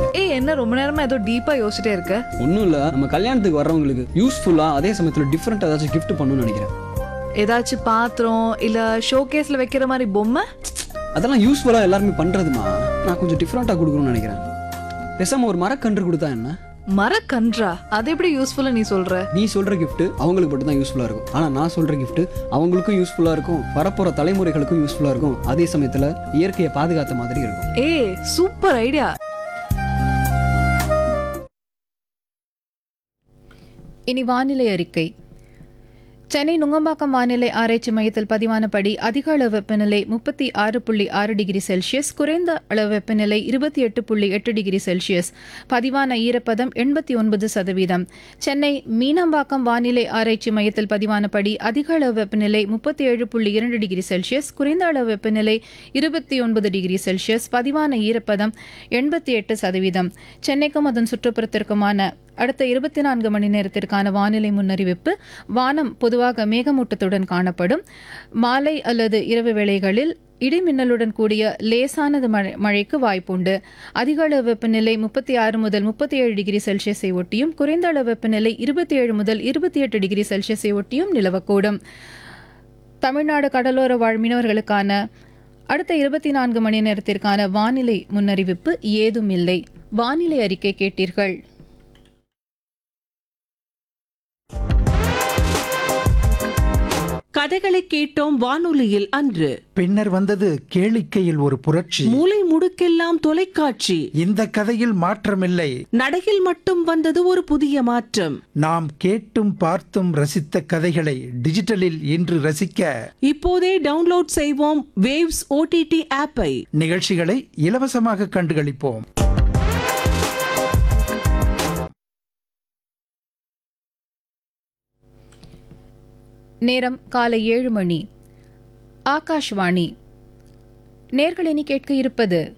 ஏய் என்ன ரொம்ப நேரமா ஏதோ டீப்பா யோசிச்சிட்டே இருக்க ஒன்றும் இல்லை நம்ம கல்யாணத்துக்கு வர்றவங்களுக்கு யூஸ்ஃபுல்லாக அதே சமயத்தில் டிஃப்ரெண்ட் ஏதாச்சும் gift பண்ணணும்னு நினைக்கிறேன் ஏதாச்சும் பாத்திரம் இல்ல ஷோகேஸ்ல வைக்கிற மாதிரி பொம்மை அதெல்லாம் யூஸ்ஃபுல்லாக எல்லாருமே பண்ணுறதுமா நான் கொஞ்சம் டிஃப்ரெண்ட்டாக கொடுக்கணும்னு நினைக்கிறேன் பேசாமல் ஒரு மரக்கன்று கொடுத்தா என்ன மரக்கன்றா அது எப்படி யூஸ்ஃபுல்லா நீ சொல்ற நீ சொல்கிற gift அவங்களுக்கு மட்டும் தான் யூஸ்ஃபுல்லாக இருக்கும் ஆனால் நான் சொல்கிற gift அவங்களுக்கும் யூஸ்ஃபுல்லாக இருக்கும் வரப்போகிற தலைமுறைகளுக்கும் யூஸ்ஃபுல்லாக இருக்கும் அதே சமயத்தில் இயற்கையை பாதுகாத்த மாதிரி இருக்கும் ஏய் சூப்பர் ஐடியா இனி வானிலை அறிக்கை சென்னை நுங்கம்பாக்கம் வானிலை ஆராய்ச்சி மையத்தில் பதிவானபடி அதிக அளவு வெப்பநிலை முப்பத்தி ஆறு புள்ளி ஆறு டிகிரி செல்சியஸ் குறைந்த அளவு வெப்பநிலை இருபத்தி எட்டு புள்ளி எட்டு டிகிரி செல்சியஸ் பதிவான ஈரப்பதம் எண்பத்தி ஒன்பது சதவீதம் சென்னை மீனம்பாக்கம் வானிலை ஆராய்ச்சி மையத்தில் பதிவானபடி அதிக அளவு வெப்பநிலை முப்பத்தி ஏழு புள்ளி இரண்டு டிகிரி செல்சியஸ் குறைந்த அளவு வெப்பநிலை இருபத்தி ஒன்பது டிகிரி செல்சியஸ் பதிவான ஈரப்பதம் எண்பத்தி எட்டு சதவீதம் சென்னைக்கும் அதன் சுற்றுப்புறத்திற்குமான அடுத்த இருபத்தி நான்கு மணி நேரத்திற்கான வானிலை முன்னறிவிப்பு வானம் பொதுவாக மேகமூட்டத்துடன் காணப்படும் மாலை அல்லது இரவு வேளைகளில் இடிமின்னலுடன் கூடிய லேசானது மழை மழைக்கு வாய்ப்புண்டு அதிக அளவு வெப்பநிலை முப்பத்தி ஆறு முதல் முப்பத்தி ஏழு டிகிரி செல்சியஸை ஒட்டியும் குறைந்த அளவு வெப்பநிலை இருபத்தி ஏழு முதல் இருபத்தி எட்டு டிகிரி செல்சியஸை ஒட்டியும் நிலவக்கூடும் தமிழ்நாடு கடலோர வாழ் மீனவர்களுக்கான அடுத்த இருபத்தி நான்கு மணி நேரத்திற்கான வானிலை முன்னறிவிப்பு ஏதும் இல்லை வானிலை அறிக்கை கேட்டீர்கள் கதைகளை கேட்டோம் வானொலியில் அன்று பின்னர் வந்தது கேளிக்கையில் ஒரு புரட்சி மூலை முடுக்கெல்லாம் தொலைக்காட்சி இந்த கதையில் மாற்றமில்லை நடையில் மட்டும் வந்தது ஒரு புதிய மாற்றம் நாம் கேட்டும் பார்த்தும் ரசித்த கதைகளை டிஜிட்டலில் இன்று ரசிக்க இப்போதே டவுன்லோட் செய்வோம் வேவ்ஸ் ஓடிடி ஆப்பை நிகழ்ச்சிகளை இலவசமாக கண்டுகளிப்போம் நேரம் காலை ஏழு மணி ஆகாஷ்வாணி நேர்களினி கேட்க இருப்பது